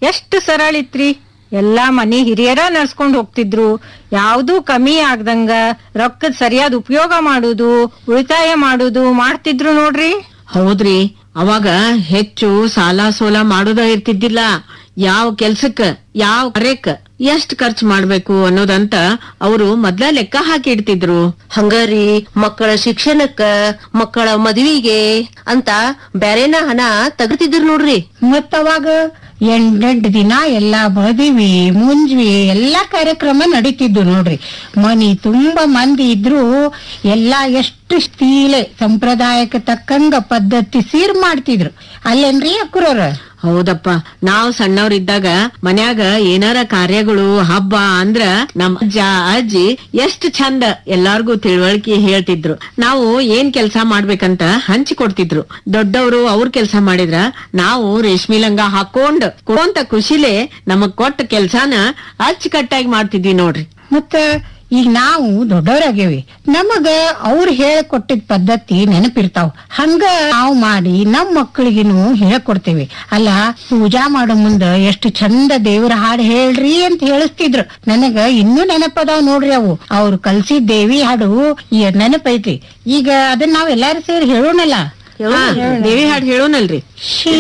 ಎಷ್ಟು ಸರಳ ಇತ್ರಿ ಎಲ್ಲಾ ಮನಿ ಹಿರಿಯರ ನಡ್ಸ್ಕೊಂಡ್ ಹೋಗ್ತಿದ್ರು ಯಾವ್ದೂ ಕಮ್ಮಿ ಆಗ್ದಂಗ ರೊಕ್ಕದ ಸರಿಯಾದ ಉಪಯೋಗ ಮಾಡುದು ಉಳಿತಾಯ ಮಾಡುದು ಮಾಡ್ತಿದ್ರು ನೋಡ್ರಿ ಹೌದ್ರಿ ಅವಾಗ ಹೆಚ್ಚು ಸಾಲ ಸೋಲ ಮಾಡೋದ ಇರ್ತಿದ್ದಿಲ್ಲ ಯಾವ ಕೆಲ್ಸಕ್ಕ ಯಾವ ಕಾರ್ಯಕ್ಕ ಎಷ್ಟ್ ಖರ್ಚು ಮಾಡ್ಬೇಕು ಅನ್ನೋದಂತ ಅವರು ಮೊದ್ಲ ಲೆಕ್ಕ ಹಾಕಿ ಇಡ್ತಿದ್ರು ಹಂಗಾರಿ ಮಕ್ಕಳ ಶಿಕ್ಷಣಕ್ಕ ಮಕ್ಕಳ ಮದ್ವಿಗೆ ಅಂತ ಬ್ಯಾರೇನ ಹಣ ತಗತಿದ್ರು ನೋಡ್ರಿ ಮತ್ತ ಅವಾಗ ಎಂಟೆಂಟ್ ದಿನ ಎಲ್ಲಾ ಮದುವೆ ಮುಂಜ್ವಿ ಎಲ್ಲಾ ಕಾರ್ಯಕ್ರಮ ನಡೀತಿದ್ದು ನೋಡ್ರಿ ಮನಿ ತುಂಬಾ ಮಂದಿ ಇದ್ರು ಎಲ್ಲಾ ಎಷ್ಟು ಸ್ಟೀಲೆ ಸಂಪ್ರದಾಯಕ್ಕೆ ತಕ್ಕಂಗ ಪದ್ಧತಿ ಸೀರ್ ಮಾಡ್ತಿದ್ರು ಅಲ್ಲೇನ್ರಿ ಅಕ್ರೋರ ಹೌದಪ್ಪ ನಾವ್ ಸಣ್ಣವ್ರಿದ್ದಾಗ ಮನ್ಯಾಗ ಏನಾರ ಕಾರ್ಯಗಳು ಹಬ್ಬ ಅಂದ್ರ ನಮ್ ಅಜ್ಜ ಅಜ್ಜಿ ಎಷ್ಟ್ ಚಂದ ಎಲ್ಲಾರ್ಗೂ ತಿಳುವಳಿಕೆ ಹೇಳ್ತಿದ್ರು ನಾವು ಏನ್ ಕೆಲ್ಸ ಮಾಡ್ಬೇಕಂತ ಹಂಚಿ ಕೊಡ್ತಿದ್ರು ದೊಡ್ಡವರು ಅವ್ರ ಕೆಲ್ಸ ಮಾಡಿದ್ರ ನಾವು ರೇಷ್ಮಿ ಲಂಗ ಹಾಕೊಂಡ್ ಕೊಡೋಂತ ಖುಷಿಲೇ ನಮಗ್ ಕೊಟ್ಟ ಕೆಲ್ಸಾನ ಅಚ್ಚುಕಟ್ಟಾಗಿ ಮಾಡ್ತಿದ್ವಿ ನೋಡ್ರಿ ಮತ್ತ ಈಗ ನಾವು ದೊಡ್ಡವರಾಗೇವಿ ನಮಗ ಅವ್ರು ಹೇಳ್ಕೊಟ್ಟಿದ್ ಪದ್ಧತಿ ನೆನಪಿರ್ತಾವ್ ಹಂಗ ನಾವು ಮಾಡಿ ನಮ್ ಮಕ್ಕಳಿಗಿನು ಹೇಳ್ಕೊಡ್ತೇವಿ ಅಲ್ಲ ಪೂಜಾ ಮಾಡೋ ಮುಂದ ಎಷ್ಟು ಚಂದ ದೇವ್ರ ಹಾಡು ಹೇಳ್ರಿ ಅಂತ ಹೇಳಿಸ್ತಿದ್ರು ನನಗ ಇನ್ನೂ ನೆನಪದಾವ್ ನೋಡ್ರಿ ಅವು ಅವ್ರು ಕಲ್ಸಿದ್ ದೇವಿ ಹಾಡು ಈ ನೆನಪೈತಿ ಈಗ ಅದನ್ನ ನಾವ್ ಎಲ್ಲಾರು ಸೇರಿ ಹೇಳೋಣಲ್ಲ ಹಾ, ದೇವಿ ಹಾಡ್ ಹೇಳೋನಲ್ರಿ ಶ್ರೀ